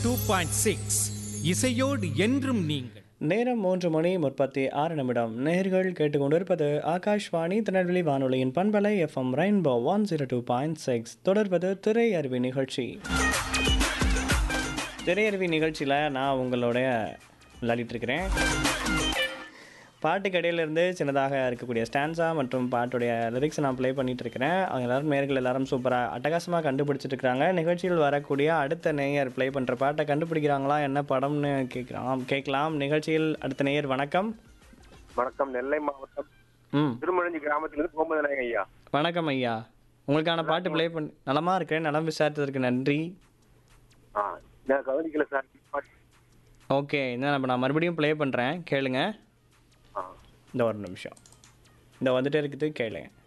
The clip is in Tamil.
டூ பாயிண்ட் சிக்ஸ் இசையோடு என்றும் நீங்கள் நேரம் மூன்று மணி முப்பத்தி ஆறு நிமிடம் நேர்கள் கேட்டுக்கொண்டிருப்பது ஆகாஷ்வாணி திருநெல்வேலி வானொலியின் பண்பலை FM rainbow one zero two point six தொடர்வது திரை அருவி நிகழ்ச்சி திரை அருவி நிகழ்ச்சியில் நான் உங்களுடைய விளையாடிட்டு இருக்கிறேன் பாட்டுக்கு இடையிலிருந்து சின்னதாக இருக்கக்கூடிய ஸ்டான்ஸா மற்றும் பாட்டுடைய லிரிக்ஸ் நான் ப்ளே பண்ணிட்டு இருக்கிறேன் அவங்க எல்லாரும் நேர்கள் எல்லாரும் சூப்பராக அட்டகாசமாக கண்டுபிடிச்சிட்டு இருக்கிறாங்க நிகழ்ச்சியில் வரக்கூடிய அடுத்த நேயர் ப்ளே பண்ணுற பாட்டை கண்டுபிடிக்கிறாங்களா என்ன படம்னு கேட்கலாம் கேட்கலாம் நிகழ்ச்சியில் அடுத்த நேயர் வணக்கம் வணக்கம் நெல்லை மாவட்டம் ம் திருமழிஞ்சி கிராமத்திலிருந்து முகமது நாயகம் ஐயா வணக்கம் ஐயா உங்களுக்கான பாட்டு ப்ளே பண்ணி நலமா இருக்கிறேன் நலம் விசாரித்ததற்கு நன்றி ஆ நான் கவனிக்கல சார் பாட்டு. ஓகே என்ன நம்ம நான் மறுபடியும் ப்ளே பண்ணுறேன் கேளுங்க ஆ இந்த ஒரு நிமிஷம் இந்த வந்துட்டே இருக்குது கேளுங்க